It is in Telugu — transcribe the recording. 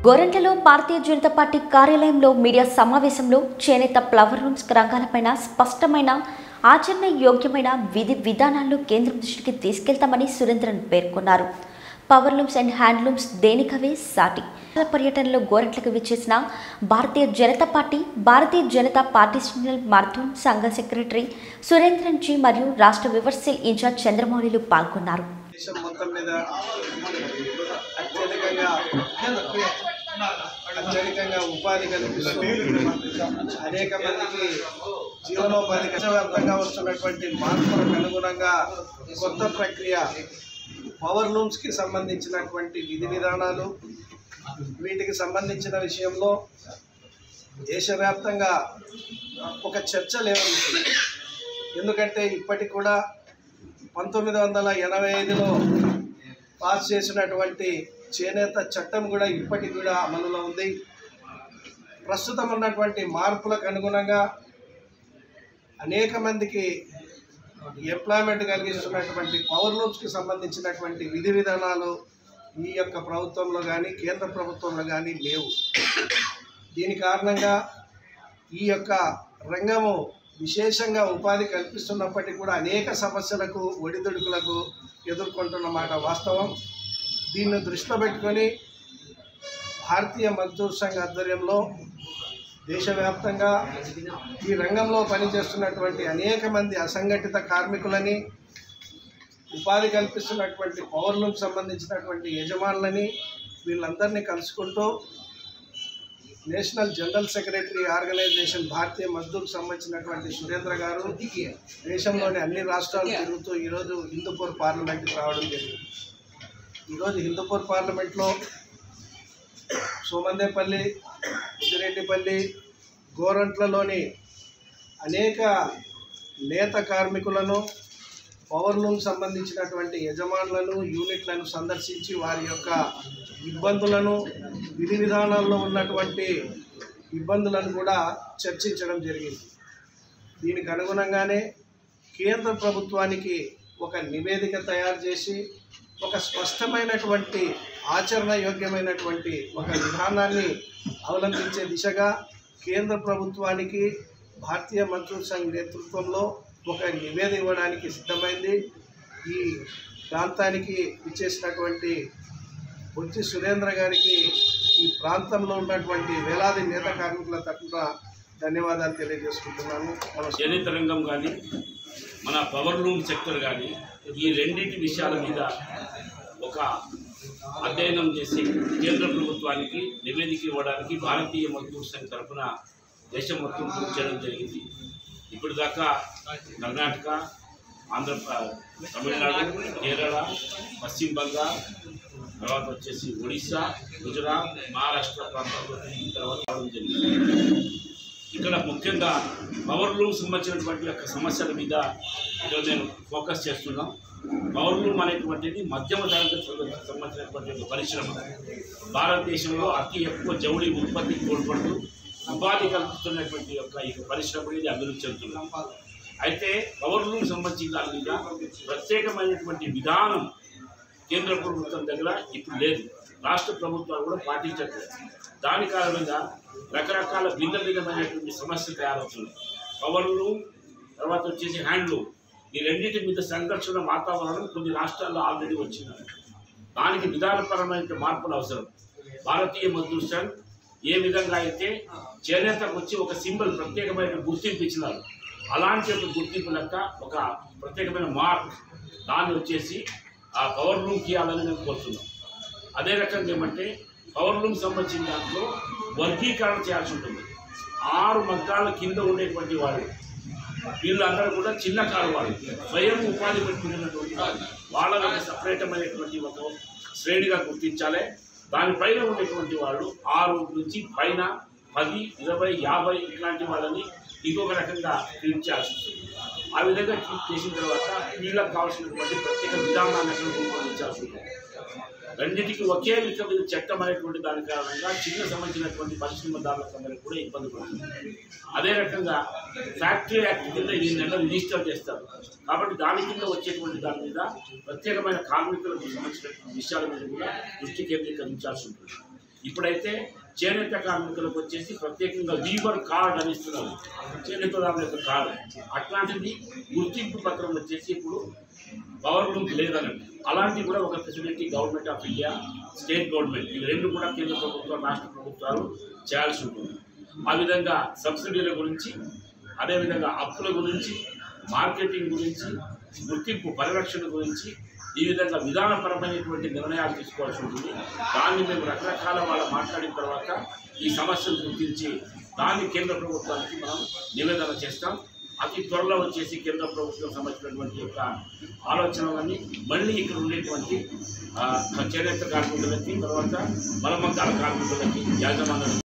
గోరంట్లలో భారతీయ జనతా పార్టీ కార్యాలయంలో మీడియా సమావేశంలో చేనేత ఫ్లవర్ రూమ్స్ రంగాలపైన స్పష్టమైన ఆచరణ యోగ్యమైన విధి విధానాలను కేంద్రం దృష్టికి తీసుకెళ్తామని సురేంద్రన్ పేర్కొన్నారు పవర్ లూమ్స్ అండ్ హ్యాండ్లూమ్స్ దేనికవే సాటి పర్యటనలో గోరంట్లకు విచ్చేసిన Bharatiya Janata Party Bharatiya Janata Party national marathon సంఘ సెక్రటరీ సురేంద్రన్ జీ మరియు రాష్ట్ర వివర్సెల్ ఇన్ఛార్జ్ చంద్రమౌళిలు పాల్గొన్నారు దేశం మొత్తం మీద అత్యధికంగా అత్యధికంగా ఉపాధి కల్పిస్తూ అనేక మందికి జీవనోపాధి దేశవ్యాప్తంగా వస్తున్నటువంటి మార్పులకు అనుగుణంగా కొత్త ప్రక్రియ పవర్ లూమ్స్కి సంబంధించినటువంటి విధి విధానాలు వీటికి సంబంధించిన విషయంలో దేశవ్యాప్తంగా ఒక చర్చ లేవనుంది ఎందుకంటే ఇప్పటికి కూడా పంతొమ్మిది వందల ఎనభై ఐదులో పాస్ చేసినటువంటి చేనేత చట్టం కూడా ఇప్పటికి కూడా అమలులో ఉంది ప్రస్తుతం ఉన్నటువంటి మార్పులకు అనుగుణంగా అనేక మందికి ఎంప్లాయ్మెంట్ కలిగిస్తున్నటువంటి పవర్ లూమ్స్కి సంబంధించినటువంటి విధి విధానాలు ఈ యొక్క ప్రభుత్వంలో కానీ కేంద్ర ప్రభుత్వంలో కానీ లేవు దీని కారణంగా ఈ యొక్క రంగము విశేషంగా ఉపాధి కల్పిస్తున్నప్పటికీ కూడా అనేక సమస్యలకు ఒడిదుడుకులకు ఎదుర్కొంటున్న మాట వాస్తవం దీన్ని దృష్టిలో పెట్టుకొని భారతీయ మజ్దూర్ సంఘ ఆధ్వర్యంలో దేశవ్యాప్తంగా ఈ రంగంలో పనిచేస్తున్నటువంటి అనేక మంది అసంఘటిత కార్మికులని ఉపాధి కల్పిస్తున్నటువంటి పౌరులకు సంబంధించినటువంటి యజమానులని వీళ్ళందరినీ కలుసుకుంటూ national general secretary organization Bharatiya మజ్దూర్కు సంబంధించినటువంటి సురేంద్ర గారు దేశంలోని అన్ని రాష్ట్రాలు తిరుగుతూ ఈరోజు హిందూపూర్ పార్లమెంట్కి రావడం జరిగింది ఈరోజు హిందూపూర్ పార్లమెంట్లో సోమందేపల్లి ఉదిరెడ్డిపల్లి గోరంట్లలోని అనేక నేత కార్మికులను పవర్ లూమ్ సంబంధించినటువంటి యజమానులను యూనిట్లను సందర్శించి వారి యొక్క ఇబ్బందులను విధి విధానాల్లో ఉన్నటువంటి ఇబ్బందులను కూడా చర్చించడం జరిగింది దీనికి అనుగుణంగానే కేంద్ర ప్రభుత్వానికి ఒక నివేదిక తయారు చేసి ఒక స్పష్టమైనటువంటి ఆచరణ యోగ్యమైనటువంటి ఒక విధానాన్ని అవలంబించే దిశగా కేంద్ర ప్రభుత్వానికి భారతీయ మజ్దూర్ సంఘ్ నేతృత్వంలో ఒక నివేదిక ఇవ్వడానికి సిద్ధమైంది ఈ ప్రాంతానికి ఇచ్చేసినటువంటి బొత్తి సురేంద్ర గారికి ఈ ప్రాంతంలో ఉన్నటువంటి వేలాది నేత కార్మికుల తరఫున ధన్యవాదాలు తెలియజేసుకుంటున్నాను నమస్కారం చేనేత రంగం కానీ మన పవర్ లూమ్ సెక్టర్ కానీ ఈ రెండింటి విషయాల మీద ఒక అధ్యయనం చేసి కేంద్ర ప్రభుత్వానికి నివేదిక ఇవ్వడానికి భారతీయ మజ్దూర్ సంఘ్ తరఫున దేశం మొత్తం టూర్ చేయడం జరిగింది ఇప్పుడు దాకా కర్ణాటక ఆంధ్ర తమిళనాడు కేరళ పశ్చిమ బంగాల్ తర్వాత వచ్చేసి ఒడిశా గుజరాత్ మహారాష్ట్ర ప్రాంతాల్లో తిరిగిన తర్వాత రావడం జరిగింది ఇక్కడ ముఖ్యంగా పవర్ లూమ్ సంబంధించినటువంటి యొక్క సమస్యల మీద ఈరోజు నేను ఫోకస్ చేస్తున్నాం పవర్ లూమ్ అనేటువంటిది మధ్యమ తరగతి సంబంధించినటువంటి ఒక పరిశ్రమ భారతదేశంలో అతి ఎక్కువ జౌళి ఉత్పత్తికి తోడ్పడుతూ ఉపాధి కల్పిస్తున్నటువంటి యొక్క ఈ పరిశ్రమ అనేది అభివృద్ధి చెందుతున్నాం అయితే పవర్ లూమ్ సంబంధించిన దాని మీద ప్రత్యేకమైనటువంటి విధానం కేంద్ర ప్రభుత్వం దగ్గర ఇప్పుడు లేదు రాష్ట్ర ప్రభుత్వాలు కూడా పాటించట్లేదు దాని కారణంగా రకరకాల భిన్న భిన్నమైనటువంటి సమస్యలు తయారవుతున్నాయి పవర్లు తర్వాత వచ్చేసి హ్యాండ్లూమ్ ఈ రెండింటి మీద సంఘర్షణ వాతావరణం కొన్ని రాష్ట్రాల్లో ఆల్రెడీ వచ్చింది దానికి విధానపరమైన మార్పులు అవసరం భారతీయ మజ్దూర్ సంఘ్ ఏ విధంగా అయితే చేనేతకు వచ్చి ఒక సింబల్ ప్రత్యేకమైన గుర్తింపు ఇచ్చినారు అలాంటి ఒక గుర్తింపు లెక్క ఒక ప్రత్యేకమైన మార్క్ దాన్ని వచ్చేసి ఆ పవర్ రూమ్కి ఇవ్వాలని మేము కోరుతున్నాం అదే రకంగా ఏమంటే పవర్ రూమ్ సంబంధించిన దాంట్లో వర్గీకరణ చేయాల్సి ఉంటుంది ఆరు మగ్గాల కింద ఉండేటువంటి వాళ్ళు వీళ్ళందరూ కూడా చిన్న కారు వాళ్ళు స్వయం ఉపాధి పెట్టుకునేటువంటి వాళ్ళు వాళ్ళని ఒక సపరేటమైనటువంటి ఒక శ్రేణిగా గుర్తించాలి దానిపైన ఉండేటువంటి వాళ్ళు ఆరు నుంచి పైన పది ఇరవై యాభై ఇట్లాంటి వాళ్ళని ఇంకొక రకంగా ట్రీట్ చేయాల్సి ఉంటుంది ఆ విధంగా ట్రీట్ చేసిన తర్వాత వీళ్ళకి కావాల్సినటువంటి ప్రత్యేక విధానాన్ని అసలు రూపొందించాల్సి ఉంటుంది రెండింటికి ఒకే విధమైన చట్టం అనేటువంటి దాని కారణంగా చిన్న సంబంధించినటువంటి పరిశ్రమదారులకు అందరికీ కూడా ఇబ్బంది పడుతుంది అదే రకంగా ఫ్యాక్టరీ యాక్ట్ కింద ఈ నెల రిజిస్టర్ చేస్తారు కాబట్టి దాని కింద వచ్చేటువంటి దాని మీద ప్రత్యేకమైన కార్మికులకు సంబంధించినటువంటి విషయాల మీద కూడా దృష్టి కేంద్రీకరించాల్సి ఉంటుంది ఇప్పుడైతే చేనేత కార్మికులకు వచ్చేసి ప్రత్యేకంగా వీవర్ కార్డ్ అని ఇస్తున్నారు చేనేతదారుల యొక్క కార్డు అట్లాంటిది గుర్తింపు పత్రం వచ్చేసి ఇప్పుడు పవర్ లూమ్ లేదనండి అలాంటి కూడా ఒక facility government of India state government ఇవి రెండు కూడా కేంద్ర ప్రభుత్వం రాష్ట్ర ప్రభుత్వాలు చేయాల్సి ఉంటుంది ఆ విధంగా సబ్సిడీల గురించి అదేవిధంగా అప్పుల గురించి మార్కెటింగ్ గురించి గుర్తింపు పరిరక్షణ గురించి ఈ విధంగా విధానపరమైనటువంటి నిర్ణయాలు తీసుకోవాల్సి ఉంటుంది దాన్ని మేము రకరకాల వాళ్ళు మాట్లాడిన తర్వాత ఈ సమస్యను గుర్తించి దాన్ని కేంద్ర ప్రభుత్వానికి మనం నివేదన చేస్తాం అతి త్వరలో వచ్చేసి కేంద్ర ప్రభుత్వం సంబంధించినటువంటి యొక్క ఆలోచనలన్నీ మళ్ళీ ఇక్కడ ఉండేటువంటి ఆ, చేనేత కార్మికులకి తర్వాత మలమంగాల కార్మికులకి యాజమాన్యాలకు